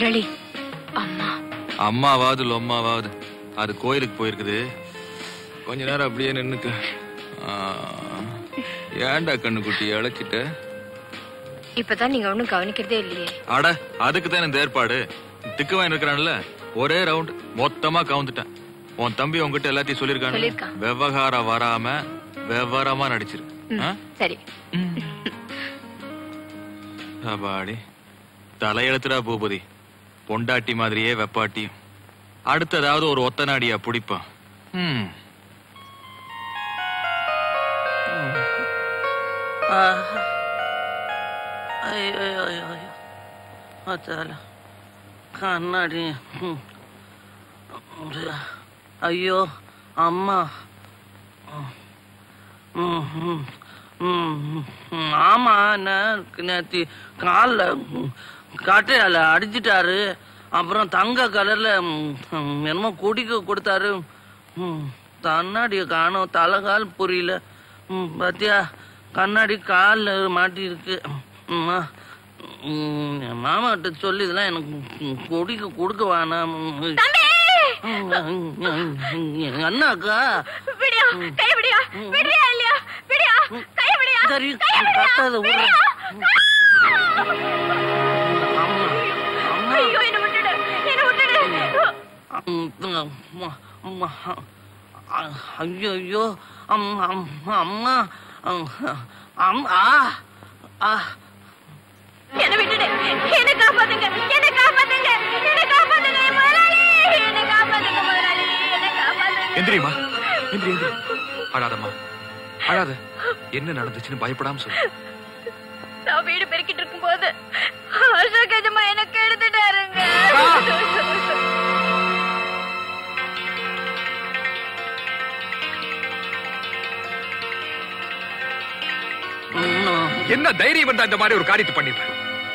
முதலாளி அம்மா அம்மாவாவது லொம்மாவாவது அது கோயிலுக்கு போயிருக்குது கொஞ்ச நேரம் அப்படியே நின்னுக்க ஆ, ஏன்டா கண்ணுக்குட்டி இழைச்சிட்ட இப்பதான் நீங்க ஒண்ணும் கவனிக்கிறதே இல்லையே அட அதுக்கு தான் இந்த ஏற்பாடு திக்குவான் இருக்கிறான்ல ஒரே ரவுண்ட் மொத்தமா கவுந்துட்டேன் உன் தம்பி உன்கிட்ட எல்லாத்தையும் சொல்லியிருக்கான் சொல்லியிருக்கான். விவகாரம் வராம விவரமா நடிச்சிருக்கு ம், ஆ? சரி அப்பாடி தலையெழுத்துடா பூபதி பொண்டாட்டி மாதிரியே வெப்பாட்டியும் அடுத்ததாவது ஒரு ஒத்த நாடியா பிடிப்பான் ம் ஆஹா. ஐயோ ஐயோ, ஐயோ ஐயோ அத்தால கண்ணாடி ம். ஐயோ அம்மா ம், ம், ம், ம். ஆமா நே- நேத்து காலில் கட்டையால அடிச்சிட்டாரு அப்புறம் தங்க கலர்ல ம், ம், என்னமோ குடிக்க கொடுத்தாரு ம், கண்ணாடியை காணோம் தலைகால் புரியல ம், பாத்தியா கண்ணாடி காலில் மாட்டி இருக்கு ம், ஆ. ம், என் மாமாட்ட சொல்லி இதெல்லாம் எனக்கு ம், குடிக்க கொடுக்க வேணாம் ம், எங்க அண்ணாக்கா விடியா கை விடியா விடியா இல்லையா விடியா கை விடியா சரி கட்டாத விடுறேன் அம்மா அம்மா ஐயோ என்ன விட்டுடு என்ன விட்டுடு ஐயோ ஐயோ அம்மா அம்மா அம்மா அம்மா ஆ என்ன விட்டுடு என்ன காப்பாத்துங்க என்ன காப்பாத்துங்க என்ன காப்பாத்துங்க என் முதலாளி என்ன காப்பாத்துங்க முதலாளி என்ன காப்பாத்துங்க எந்திரிமா எந்திரி எந்திரி அழாதம்மா அழாத என்ன நடந்துச்சுன்னு பயப்படாம சொல்லு நான் வீடு பெருக்கிட்டு இருக்கும்போது அசோக் எஜமா எனக்கு எடுத்துட்டாருங்க ம், என்ன தைரியம் வந்தா இந்த மாதிரி ஒரு காரியத்தை பண்ணிருப்பேன்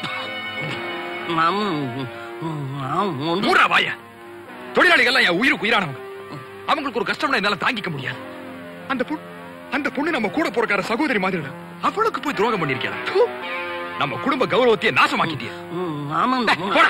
மாமா ம், ஒண்ணும் மூடா வாய தொழிலாளிகள் என் உயிருக்கு உயிரானவங்க அவங்களுக்கு ஒரு கஷ்டம்னா என்னால தாங்கிக்க முடியாது அந்த பொண்ணு அந்த பொண்ணு நம்ம கூட பிறக்கார சகோதரி மாதிரி அவளுக்கு போய் துரோகம் பண்ணிருக்கியா நம்ம குடும்ப கௌரவத்தையே நாசமாக்கிட்டியா ம், மாமா போடா.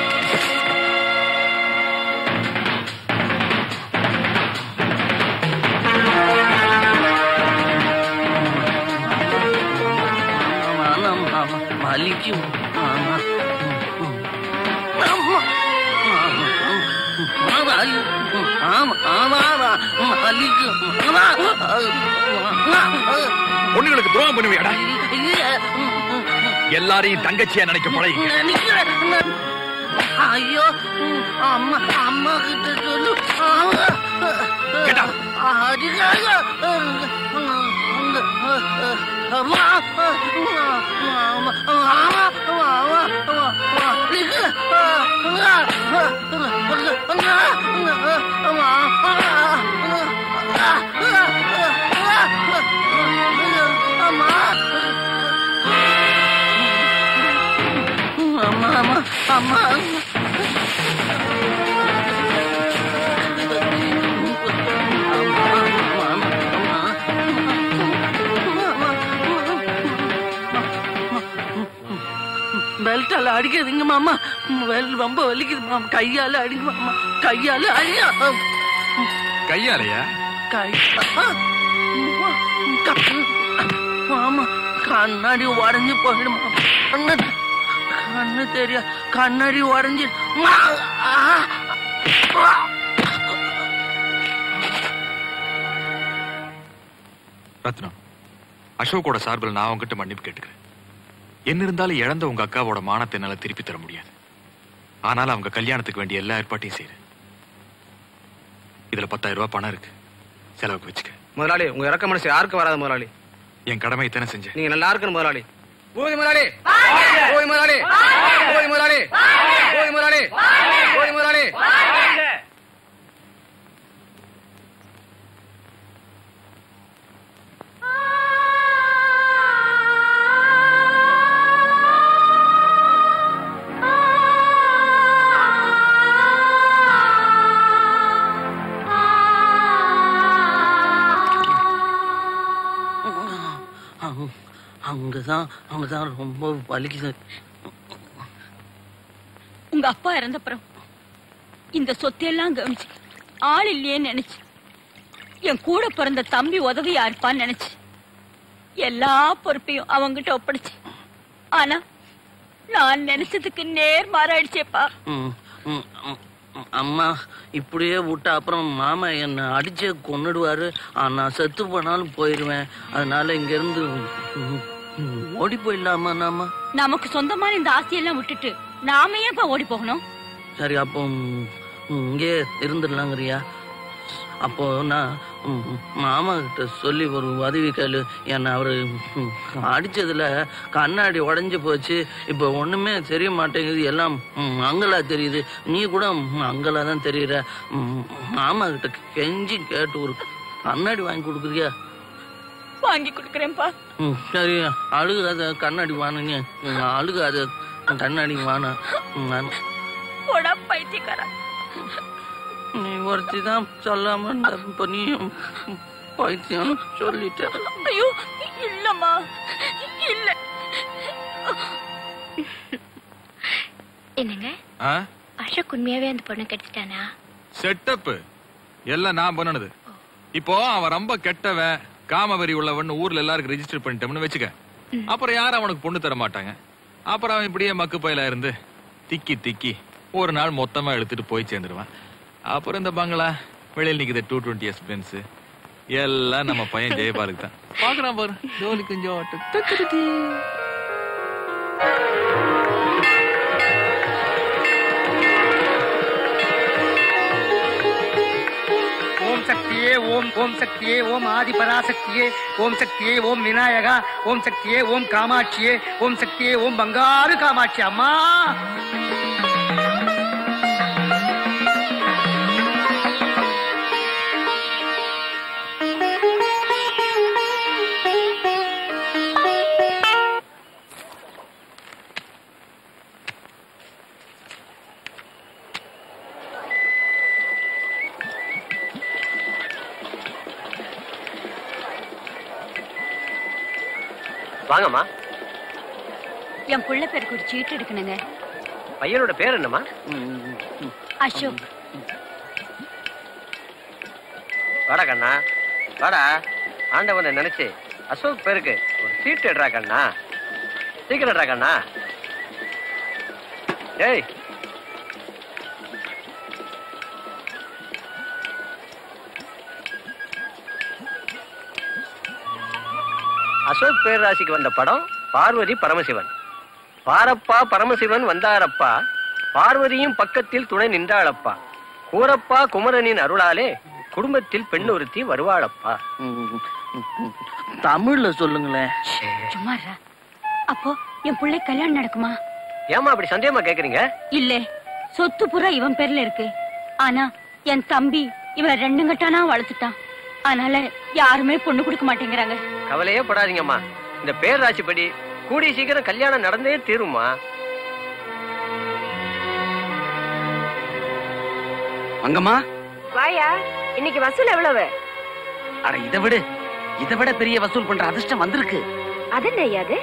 ஆமா, ஆமா, வலிக்கும் ஆமா ம், ம். ஆமா, ஆமா, ஆமா, ஐயோ, ஆமா, ஆமா, ஆமா, வலிக்கும் ஆமா, ஆமா, பொண்ணுங்களுக்கு துரோகம் பண்ணுவியாடா இல்ல, ம், ம், எல்லாரையும் தங்கச்சியா நினைக்க பழகி நினைக்கிறேன். ஐயோ ம், அம்மா அம்மா கிட்ட சொல்லு ஆமா. Get out. அதுக்காக அம்மா ஆமா அம்மா அம்மா அம்மா பெல்ட்டால அடிக்காதீங்க மாமா வெல் ரொம்ப வலிக்குது மாமா கையால அடிங்க மாமா கையால அடியா கையாலையா கை மாமா கண்ணாடி உடஞ்சு போயிடும் மாமா கண்ணு கண்ணு தெரியா கண்ணாடி உடஞ்சு ரத்னம் அசோக்கோட சார்பில் நான் உங்ககிட்ட மன்னிப்பு கேட்டுக்கிறேன் என்ன இருந்தாலும் இழந்த உங்க அக்காவோட மானத்தை என்னால திருப்பி தர முடியாது ஆனாலும் அவங்க கல்யாணத்துக்கு வேண்டிய எல்லா ஏற்பாட்டையும் செய்றேன் இதுல பத்தாயிரம் ரூபாய் பணம் இருக்கு செலவுக்கு வச்சுக்க முதலாளி உங்க இறக்க மனசு யாருக்கும் வராது முதலாளி என் கடமை தானே செஞ்சேன் நீங்க நல்லா இருக்கணும் முதலாளி போய் முதலாளி போய் முதலாளி போய் முதலாளி போய் முதலாளி போய் முதலாளி அங்க- அங்கதான் அங்கதான் ரொம்ப வலிக்குது உங்க அப்பா இறந்தப்புறம் இந்த சொத்தையெல்லாம் கவனிச்சு ஆள் இல்லையேன்னு நினைச்சு என் கூட பிறந்த தம்பி உதவியா இருப்பான்னு நினைச்சு எல்லா பொறுப்பையும் அவங்கிட்ட ஒப்படைச்சு ஆனா நான் நினைச்சதுக்கு நேர் மாறாயிடுச்சேப்பா ம், ம், ம், ம். அம்மா இப்படியே விட்டா அப்புறம் மாமா என்னை அடிச்சே கொன்னுடுவாரு ஆ, நான் செத்து போனாலும் போயிருவேன் அதனால இங்க இருந்து ம், ம், ஓடி போயிடலாமா நாம நமக்கு சொந்தமான இந்த ஆசையெல்லாம் விட்டுட்டு நாம ஏன்ப்பா ஓடி போகணும் சரி அப்போ ம், ம், இங்கே இருந்துடலாங்கிறியா அப்போ நான் ம், ம், மாமா கிட்ட சொல்லி ஒரு உதவி கேளு என்னை அவரு ம், அடிச்சதுல கண்ணாடி உடைஞ்சு போச்சு இப்போ ஒண்ணுமே தெரிய மாட்டேங்குது எல்லாம் ம், மங்களா தெரியுது நீ கூட ம், மங்களா தான் தெரியுற ம், மாமா கிட்ட கெஞ்சி கேட்டு ஒரு கண்ணாடி வாங்கி கொடுக்குறியா வாங்கி கொடுக்கறேன்ப்பா ம், சரி அழுகாத கண்ணாடி வாணுங்க ம், அழுகாத கண்ணாடி வாண போடா பைத்தியக்காரா நீ ஒருத்தி தான் சொல்லாம இருந்தா இப்ப நீயும் பைத்தியம் சொல்லிட்ட ஐயோ இல்லம்மா இல்ல என்னங்க ஆ அசோக் உண்மையாவே அந்த பொண்ணை கெடுத்துட்டானா செட்டப் எல்லாம் நான் பண்ணுனது இப்போ அவன் ரொம்ப கெட்டவன் காமவெறி உள்ளவன் ஊர்ல எல்லாருக்கும் ரெஜிஸ்டர் பண்ணிட்டோம்னு வச்சுக்க அப்புறம் யாரும் அவனுக்கு பொண்ணு தர மாட்டாங்க அப்புறம் அவன் இப்படியே மக்கு பயில இருந்து திக்கி திக்கி ஒரு நாள் மொத்தமா எடுத்துட்டு போய் சேர்ந்துருவான் அப்புறம் இந்த பங்களா வெளியில் நிக்குது டூ டுவெண்ட்டி எஸ் பென்ஸ் எல்லாம் நம்ம பையன் ஜெயபாலுக்கு தான் பாக்குறான் பாரு ஜோலி கொஞ்சம் ஓம் சக்தியே ஓம் ஓம் சக்தியே ஓம் ஆதி பராசக்தியே ஓம் சக்தியே ஓம் விநாயகா ஓம் சக்தியே ஓம் காமாட்சியே ஓம் சக்தியே ஓம் பங்காரு காமாட்சி அம்மா வாங்கம்மா என் புள்ள பேருக்கு ஒரு சீட்டு எடுக்கணுங்க பையனோட பேர் என்னம்மா அசோக் வாடா கண்ணா வாடா ஆண்டவனை நினைச்சு அசோக் பேருக்கு ஒரு சீட் எடுறா கண்ணா சீக்கிரம் எடுறா கண்ணா ஏய் அசோக் பேரராசிக்கு வந்த படம் பார்வதி பரமசிவன் பாரப்பா பரமசிவன் வந்தாரப்பா பார்வதியும் பக்கத்தில் துணை நின்றாளப்பா கூரப்பா குமரனின் அருளாலே குடும்பத்தில் பெண் ஒருத்தி வருவாளப்பா தமிழ்ல சொல்லுங்களேன் சும்மா இருடா. அப்போ என் பிள்ளை கல்யாணம் நடக்குமா ஏமா அப்படி சந்தேகமா கேக்குறீங்க இல்ல சொத்து புறா இவன் பேர்ல இருக்கு ஆனா என் தம்பி இவன் ரெண்டு கட்டானா வளர்த்துட்டான் அதனால யாருமே பொண்ணு கொடுக்க மாட்டேங்கிறாங்க கவலையே படாதீங்கம்மா இந்த பேராசி படி கூடிய சீக்கிரம் கல்யாணம் நடந்தே தீருமா அங்கம்மா வாயா இன்னைக்கு வசூல் எவ்வளவு அட இதை விடு இதை விட பெரிய வசூல் பண்ற அதிர்ஷ்டம் வந்திருக்கு அது என்ன அது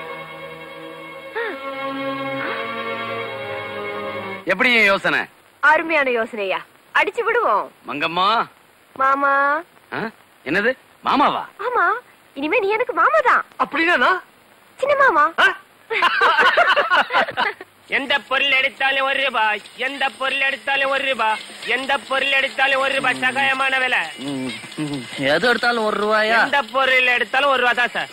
எப்படி என் யோசனை அருமையான யோசனையா அடிச்சு விடுவோம் மங்கம்மா மாமா ஆ? என்னது மாமாவா ஆமா இனிமே நீ எனக்கு மாமா தான் அப்படின்னா சின்ன மாமா எந்த பொருள் எடுத்தாலும் ஒரு ரூபாய் எந்த பொருள் எடுத்தாலும் ஒரு ரூபாய் எந்த பொருள் எடுத்தாலும் ஒரு ரூபாய் சகாயமான விலை ம், ம். எது எடுத்தாலும் ஒரு ரூபாயா எந்த பொருள் எடுத்தாலும் ஒரு ரூபாய் தான் சார்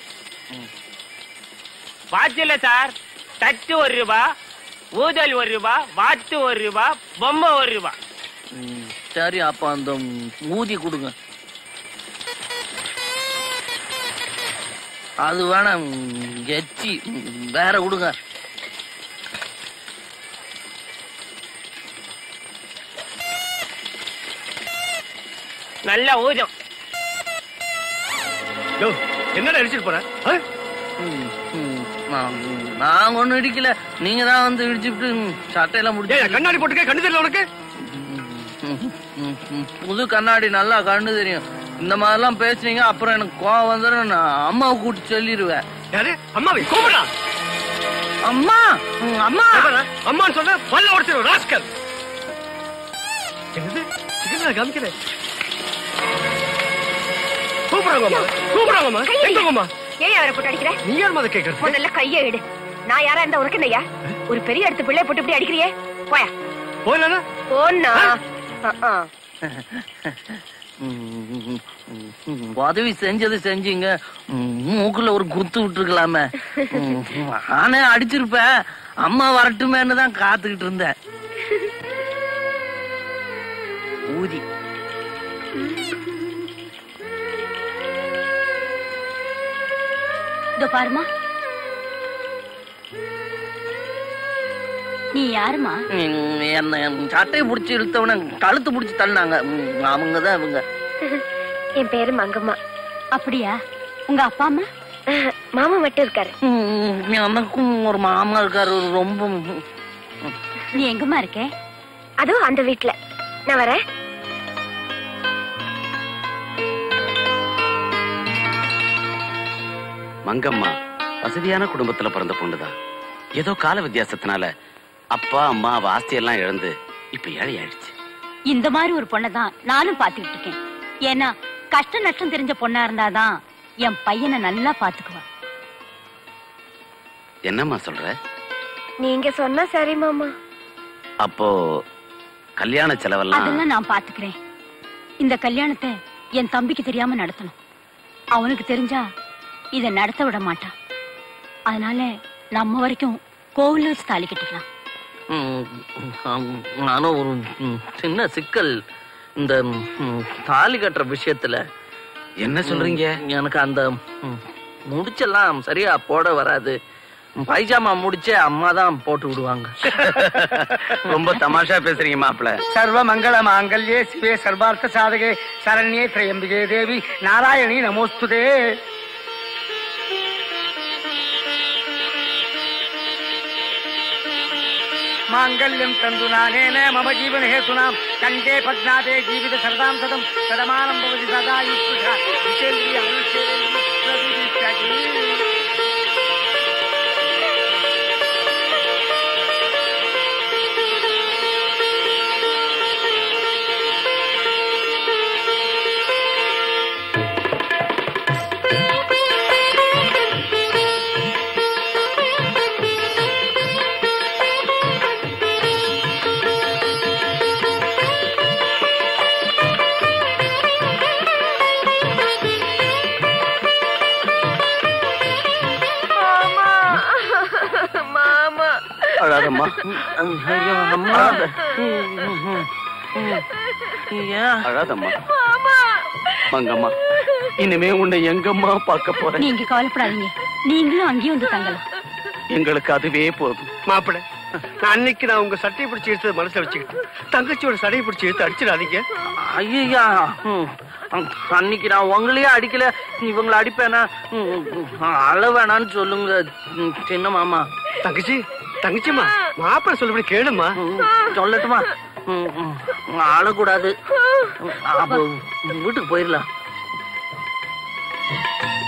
வாட்ச் இல்ல சார் தட்டு ஒரு ரூபாய் ஊதல் ஒரு ரூபாய் வாத்து ஒரு ரூபாய் பொம்மை ஒரு ரூபாய் ம், சரி அப்ப அந்த ஊதி கொடுங்க அது வேணாம் ம், எச்சி ம், வேற கொடுங்க நல்லா ஊதும் என்னடா அடிச்சிட்டு போற ஆ? ம், ம். நான் நாங்க ஒண்ணும் இடிக்கல நீங்க தான் வந்து இடிச்சுட்டு ம், சட்டையெல்லாம் ஏய், முடிச்சு கண்ணாடி போட்டுக்க கண்ணு தெரியல உனக்கு ம், ம், ம். புது கண்ணாடி நல்லா கண்ணு தெரியும் இந்த மாதிரிலாம் பேசுனீங்க அப்புறம் எனக்கு கோவம் வந்துடும் நான் அம்மாவை கூட்டி சொல்லிடுவேன் யாரு அம்மாவை கூப்பிடா அம்மா ம், அம்மா அம்மான்னு சொன்ன பல்ல உடச்சிடும் ராஸ்கல் என்னது சிக்கன் காமிக்கிறேன் கூப்பிடுறாங்கம்மா கூப்பிடுறாங்கம்மா எங்கம்மா ஏன் அவரை போட்டு அடிக்கிற நீ யார் மத கேட்கறது முதல்ல கைய எடு நான் யாரா இருந்தா உனக்கு என்னய்யா ஒரு பெரிய இடத்து பிள்ளைய போட்டு இப்படி அடிக்கிறியே போயா போயிலனா போன்னா ம், ம், உதவி செஞ்சது செஞ்சீங்க ம், மூக்குல ஒரு குத்து விட்டுருக்கலாமே ம், நானே அடிச்சிருப்பேன் அம்மா வரட்டுமேன்னு தான் காத்துக்கிட்டு இருந்தேன் ஊதி இதோ பாருமா நீ யாருமா ம், என்ன என் சட்டையை பிடிச்சி இழுத்தவன கழுத்து பிடிச்சி தள்ளினாங்க ம், அவங்கதான் இவங்க என் பேரு மங்கம்மா அப்படியா உங்க அப்பா அம்மா மாமா மட்டும் இருக்காரு ம், எனக்கும் ஒரு மாமா இருக்காரு ரொம்ப நீ எங்கம்மா இருக்க அதுவும் அந்த வீட்ல நான் வரேன் மங்கம்மா வசதியான குடும்பத்துல பிறந்த பொண்ணுதான் ஏதோ கால வித்தியாசத்தினால அப்பா அம்மா அவ ஆஸ்தியெல்லாம் இழந்து இப்ப ஏழை ஆயிடுச்சு இந்த மாதிரி ஒரு பொண்ணை தான் நானும் பாத்துக்கிட்டு இருக்கேன் ஏன்னா கஷ்ட நஷ்டம் தெரிஞ்ச பொண்ணா இருந்தாதான் என் பையனை நல்லா பாத்துக்குவா என்னம்மா சொல்ற நீங்க சொன்னா சரி மாமா அப்போ கல்யாண செலவெல்லாம் அதெல்லாம் நான் பாத்துக்கிறேன் இந்த கல்யாணத்தை என் தம்பிக்கு தெரியாம நடத்தணும் அவனுக்கு தெரிஞ்சா இத நடத்த விட மாட்டான் அதனால நம்ம வரைக்கும் கோவில்ல வச்சு தாலி கட்டிக்கலாம் ம், ஆம், நானும் ஒரு ம், சின்ன சிக்கல் இந்த ம், தாலி கட்டுற விஷயத்துல என்ன சொல்றீங்க எனக்கு அந்த ம், முடிச்செல்லாம் சரியா போட வராது பைஜாமா முடிச்சே அம்மா தான் போட்டு விடுவாங்க ரொம்ப தமாஷா பேசுறீங்க மாப்பிள்ள சர்வ மங்கள மாங்கல்யே சிவே சர்வார்த்த சாதகே சரண்யே திரையம்பிகே தேவி நாராயணி நமோஸ்துதே மாங்கல்யம் தந்து நானேன மம ஜீவன ஹேதுனாம் கண்டே பத்நாதே ஜீவித சரதாம் சதம் சதமானம் பவதி சதா யுக்துஷா விசேந்திரிய அனுஷேந்திரிய பிரதிதிஷ்டதி. மாமா அழாதம்மா ஐயோ, அம்மா ஏன் அழாதம்மா மங்கம்மா இனிமே உன்னை எங்கம்மா பார்க்க போறேன் நீங்க கவலைப்படாதீங்க நீங்களும் அங்கேயும் வந்து தங்கலாம் எங்களுக்கு அதுவே போதும் மாப்பிள நான் அன்னைக்கு நான் உங்க சட்டையை பிடிச்சி இழுத்தது மனசுல வச்சுக்கிட்டு தங்கச்சியோட சடையை பிடிச்சி இழுத்து அடிச்சிடாதீங்க ஐயா அன்னைக்கு நான் உங்களையே அடிக்கல இவங்களை அடிப்பேனா ம், ம், அழ வேணான்னு சொல்லுங்க ம், சின்ன மாமா தங்கச்சி தங்கச்சிம்மா மாப்பிள சொல்லபடி கேளுமா ம், சொல்லட்டுமா ம், ம், அழக்கூடாது அப்போ வீட்டுக்கு போயிடலாம்